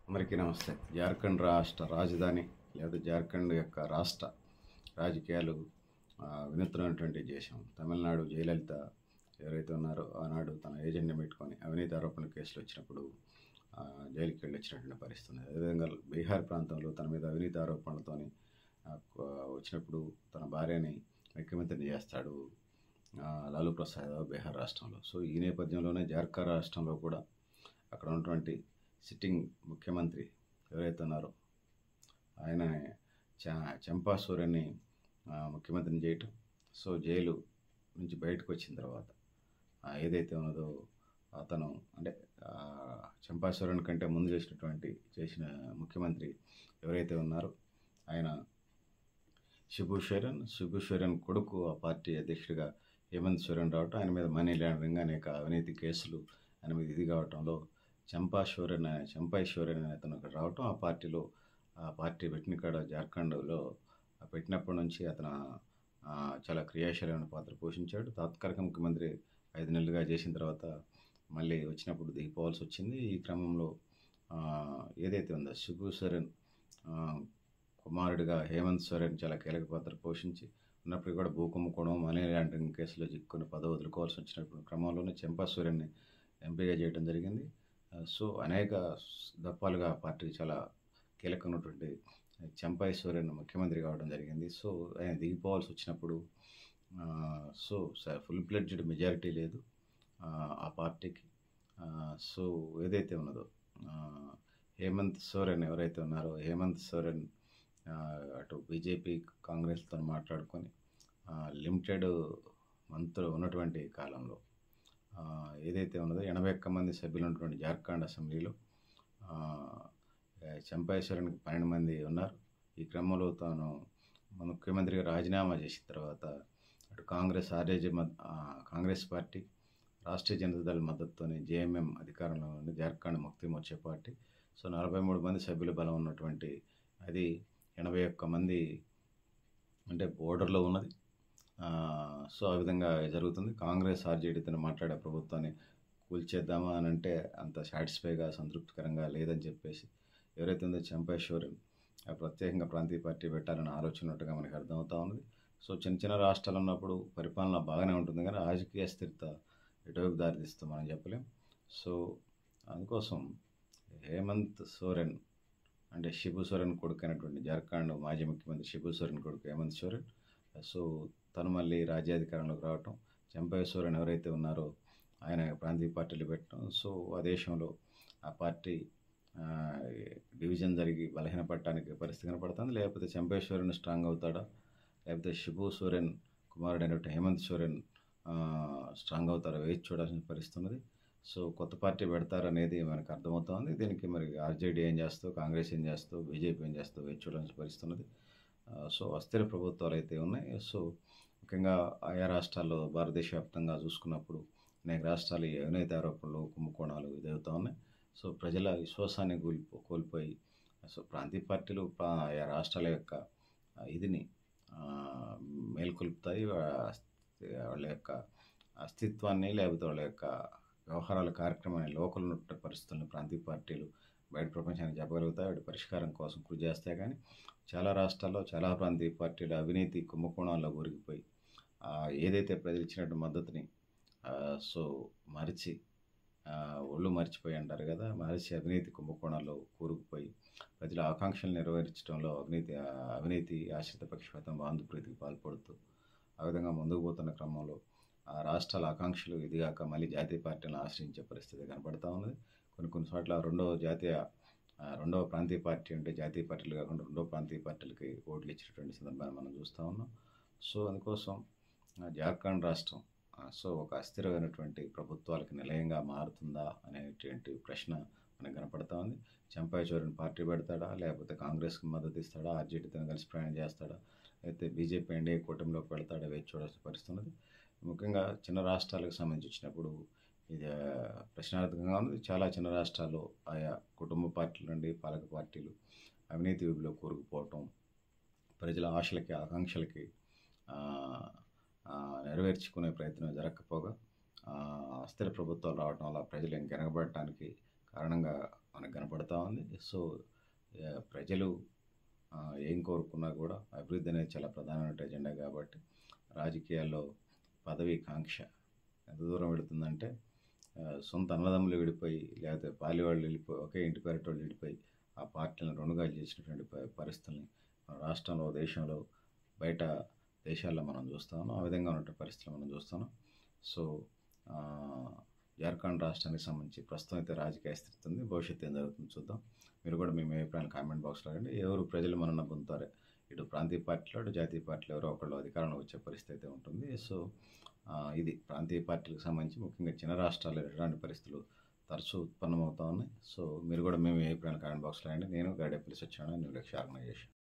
అందరికీ నమస్తే జార్ఖండ్ రాష్ట్ర రాజధాని లేదా జార్ఖండ్ యొక్క రాష్ట్ర రాజకీయాలు ఆ, వినూత్నమైనటువంటి దేశం తమిళనాడు జయలలిత ఎవరైతే ఉన్నారో ఆనాడు తన ఏజెంట్ని పెట్టుకొని అవినీతి ఆరోపణ కేసులు వచ్చినప్పుడు ఆ, జైలుకి వెళ్ళి వచ్చినటువంటి పరిస్థితి ఉంది అదేవిధంగా బీహార్ ప్రాంతంలో తన మీద అవినీతి ఆరోపణలతోని ఆ, క- వచ్చినప్పుడు తన భార్యని ముఖ్యమంత్రిని చేస్తాడు ఆ, లాలూ ప్రసాద్ యాదవ్ బీహార్ రాష్ట్రంలో సో ఈ నేపథ్యంలోనే జార్ఖండ్ రాష్ట్రంలో కూడా అక్కడ ఉన్నటువంటి సిట్టింగ్ ముఖ్యమంత్రి ఎవరైతే ఉన్నారో ఆయన చ చంపా సూర్యని ఆ, ముఖ్యమంత్రిని చేయటం సో జైలు నుంచి బయటకు వచ్చిన తర్వాత ఆ, ఏదైతే ఉన్నదో అతను అంటే ఆ, చంపా సూర్యన్ కంటే ముందు చేసినటువంటి చేసిన ముఖ్యమంత్రి ఎవరైతే ఉన్నారో ఆయన శిబు సోరెన్ శిబు సోరెన్ కొడుకు ఆ పార్టీ అధ్యక్షుడిగా హేమంత్ సోరెన్ రావటం ఆయన మీద మనీ లాండరింగ్ అనేక అవినీతి కేసులు ఆయన మీద ఇది కావటంలో చంపా సోరెన్ అనే చంపాయి సోరెన్ అనే అతను అక్కడ రావటం ఆ పార్టీలో ఆ పార్టీ పెట్టిన కాడ జార్ఖండ్లో ఆ పెట్టినప్పటి నుంచి అతను ఆ, చాలా క్రియాశీలమైన పాత్ర పోషించాడు తాత్కాలిక ముఖ్యమంత్రి ఐదు నెలలుగా చేసిన తర్వాత మళ్ళీ వచ్చినప్పుడు దిగిపోవాల్సి వచ్చింది ఈ క్రమంలో ఆ, ఏదైతే ఉందో శిబు సోరెన్ ఆ, కుమారుడిగా హేమంత్ సోరెన్ చాలా కీలక పాత్ర పోషించి ఉన్నప్పటికీ కూడా భూ కుంభకోణం మనీ లాండరింగ్ కేసులో చిక్కుని పదవి వదులుకోవాల్సి వచ్చినప్పుడు క్రమంలోనే చెంపా సూర్యన్ని ఎంపీగా చేయడం జరిగింది ఆ, సో అనేక దప్పాలుగా ఆ పార్టీకి చాలా కీలకమైనటువంటి చెంపాయి సూర్యన్ ముఖ్యమంత్రి కావడం జరిగింది సో ఆయన దిగిపోవాల్సి వచ్చినప్పుడు ఆ, సో ఫుల్ ప్లెడ్జ్డ్ మెజారిటీ లేదు ఆ, ఆ పార్టీకి ఆ, సో ఏదైతే ఉన్నదో ఆ, హేమంత్ సోరెన్ ఎవరైతే ఉన్నారో హేమంత్ సోరెన్ ఆ, అటు బీజేపీ కాంగ్రెస్తో మాట్లాడుకొని ఆ, లిమిటెడ్ మంత్రులు ఉన్నటువంటి కాలంలో ఆ, ఏదైతే ఉన్నదో ఎనభై ఒక్క మంది సభ్యులు ఉన్నటువంటి జార్ఖండ్ అసెంబ్లీలో ఆ, చంపేశ్వరానికి పన్నెండు మంది ఉన్నారు ఈ క్రమంలో తాను ముఖ్యమంత్రిగా రాజీనామా చేసిన తర్వాత అటు కాంగ్రెస్ ఆర్ఏజీ మద్ ఆ, కాంగ్రెస్ పార్టీ రాష్ట్రీయ జనతాదళ మద్దతుతోని జేఎంఎం అధికారంలో ఉంది జార్ఖండ్ ముక్తి మోర్చా పార్టీ సో నలభై మూడు మంది సభ్యుల బలం ఉన్నటువంటి అది ఎనభై ఒక్క మంది అంటే బోర్డర్లో ఉన్నది ఆ, సో ఆ విధంగా జరుగుతుంది కాంగ్రెస్ ఆర్జేడీతో మాట్లాడే ప్రభుత్వాన్ని కూల్చేద్దామా అని అంటే అంత సాటిస్ఫైగా సంతృప్తికరంగా లేదని చెప్పేసి ఎవరైతే ఉందో చంపేశ్వరన్ ఆ ప్రత్యేకంగా ప్రాంతీయ పార్టీ పెట్టాలని ఆలోచన ఉన్నట్టుగా మనకి అర్థమవుతా ఉన్నది సో చిన్న చిన్న రాష్ట్రాలు ఉన్నప్పుడు పరిపాలన బాగానే ఉంటుంది కానీ రాజకీయ స్థిరత ఎటువైపు దారితీస్తుంది మనం చెప్పలేం సో అందుకోసం హేమంత్ సోరెన్ అంటే శిబు సోరెన్ కొడుకు అయినటువంటి జార్ఖండ్ మాజీ ముఖ్యమంత్రి శిబు సోరెన్ కొడుకు హేమంత్ సోరెన్ సో తను మళ్ళీ రాజ్యాధికారంలోకి రావటం చంపయ్య సోరెన్ ఎవరైతే ఉన్నారో ఆయన ప్రాంతీయ పార్టీలు పెట్టడం సో ఆ దేశంలో ఆ పార్టీ ఆ, డివిజన్ జరిగి బలహీనపడటానికి పరిస్థితి కనపడుతుంది లేకపోతే చంపేశ్వరన్ స్ట్రాంగ్ అవుతాడా లేకపోతే శిబు సోరెన్ కుమారుడైనటువంటి హేమంత్ సోరెన్ ఆ, స్ట్రాంగ్ అవుతారా వేచి చూడాల్సిన పరిస్థితి ఉన్నది సో కొత్త పార్టీ పెడతారనేది మనకు అర్థమవుతోంది దీనికి మరి ఆర్జేడీ ఏం చేస్తూ కాంగ్రెస్ ఏం చేస్తూ బీజేపీ ఏం చేస్తూ వేచి చూడాల్సిన పరిస్థితి ఉన్నది ఆ, సో అస్థిర ప్రభుత్వాలు అయితే ఉన్నాయి సో ముఖ్యంగా ఆయా రాష్ట్రాల్లో భారతదేశ వ్యాప్తంగా చూసుకున్నప్పుడు అనేక రాష్ట్రాలు ఈ అవినీతి ఆరోపణలు కుంభకోణాలు ఇదవుతూ ఉన్నాయి సో ప్రజల విశ్వాసాన్ని కోల్పో కోల్పోయి సో ప్రాంతీయ పార్టీలు ప్రా- ఆయా రాష్ట్రాల యొక్క ఆ, ఇదిని ఆ, మేల్కొల్పుతాయి వా- వాళ్ళ యొక్క అస్తిత్వాన్ని లేకపోతే వాళ్ళ యొక్క వ్యవహారాల కార్యక్రమాన్ని లోకల్ ఉన్న పరిస్థితులను ప్రాంతీయ పార్టీలు బయట ప్రపంచానికి చెప్పగలుగుతాయి వాటి పరిష్కారం కోసం కృషి చేస్తాయి కానీ చాలా రాష్ట్రాల్లో చాలా ప్రాంతీయ పార్టీలు అవినీతి కుంభకోణాల్లో ఒరిగిపోయి ఆ, ఏదైతే ప్రజలు ఇచ్చినట్టు మద్దతుని ఆ, సో మరిచి ఆ, ఒళ్ళు మర్చిపోయి అంటారు కదా మరిచి అవినీతి కుంభకోణాల్లో కూరుకుపోయి ప్రజల ఆకాంక్షలు నెరవేర్చడంలో అవినీతి ఆ, అవినీతి ఆశ్రిత పక్షపాతం బాంధుప్రీతికి పాల్పడుతూ ఆ విధంగా ముందుకు పోతున్న క్రమంలో ఆ రాష్ట్రాల ఆకాంక్షలు ఇదిగాక మళ్ళీ జాతీయ పార్టీలను ఆశ్రయించే పరిస్థితి కనపడతా ఉన్నది కొన్ని కొన్ని చోట్ల రెండవ జాతీయ ఆ, రెండవ ప్రాంతీయ పార్టీ అంటే జాతీయ పార్టీలు కాకుండా రెండవ ప్రాంతీయ పార్టీలకి ఓట్లు ఇచ్చినటువంటి సందర్భాన్ని మనం చూస్తూ ఉన్నాం సో అందుకోసం ఆ, జార్ఖండ్ రాష్ట్రం ఆ, సో ఒక అస్థిరమైనటువంటి ప్రభుత్వాలకు నిలయంగా మారుతుందా అనేటువంటి ప్రశ్న మనకు కనపడతా ఉంది చంపాచోరిని పార్టీ పెడతాడా లేకపోతే కాంగ్రెస్కి మద్దతు ఇస్తాడా ఆర్జేడీతో కలిసి ప్రయాణం చేస్తాడా లేకపోతే బీజేపీ ఎన్డీఏ కూటమిలోకి వెళ్తాడా వేచి చూడాల్సిన పరిస్థితి ఉన్నది ముఖ్యంగా చిన్న రాష్ట్రాలకు సంబంధించి వచ్చినప్పుడు ఇది ఆ, ప్రశ్నార్థకంగా ఉంది చాలా చిన్న రాష్ట్రాల్లో ఆయా కుటుంబ పార్టీల నుండి పాలక పార్టీలు అవినీతి ఊబిలో కూరుకుపోవటం ప్రజల ఆశలకి ఆకాంక్షలకి ఆ, ఆ, నెరవేర్చుకునే ప్రయత్నం జరగకపోగా ఆ, అస్థిర ప్రభుత్వాలు రావడం వల్ల ప్రజలు ఇంకెనగబడటానికి కారణంగా మనకు కనపడతా ఉంది సో ఆ, ప్రజలు ఆ, ఏం కోరుకున్నా కూడా అభివృద్ధి అనేది చాలా ప్రధానమైన ఎజెండా కాబట్టి రాజకీయాల్లో పదవి కాంక్ష ఎంత దూరం వెళుతుందంటే ఆ, సొంత అన్నదమ్ములు విడిపోయి లేకపోతే పాలి వాళ్ళు వెళ్ళిపోయి ఒకే ఇంటి పేరటోళ్ళు విడిపోయి ఆ పార్టీలను రెండుగా చేసినటువంటి ప- పరిస్థితుల్ని మన రాష్ట్రంలో దేశంలో బయట దేశాల్లో మనం చూస్తాము ఆ విధంగా ఉన్నటువంటి పరిస్థితులు మనం చూస్తున్నాం సో ఆ, జార్ఖండ్ రాష్ట్రానికి సంబంధించి ప్రస్తుతం అయితే రాజకీయ స్థితి ఉంది భవిష్యత్తు ఏం జరుగుతుందో చూద్దాం మీరు కూడా మీ అభిప్రాయాలు కామెంట్ బాక్స్లో అడగండి ఎవరు ప్రజలు మనన్న పొందుతారు ఇటు ప్రాంతీయ పార్టీలో అటు జాతీయ పార్టీలో ఎవరో ఒకళ్ళు అధికారంలో వచ్చే పరిస్థితి అయితే ఉంటుంది సో ఆ, ఇది ప్రాంతీయ పార్టీలకు సంబంధించి ముఖ్యంగా చిన్న రాష్ట్రాల్లో ఎలాంటి పరిస్థితులు తరచూ ఉత్పన్నమవుతా ఉన్నాయి సో మీరు కూడా మేము అభిప్రాయాలు కామెంట్ బాక్స్లో అడగండి నేను గైడ్ పిలిచి వచ్చాను న్యూ లక్ష్య ఆర్గనైజేషన్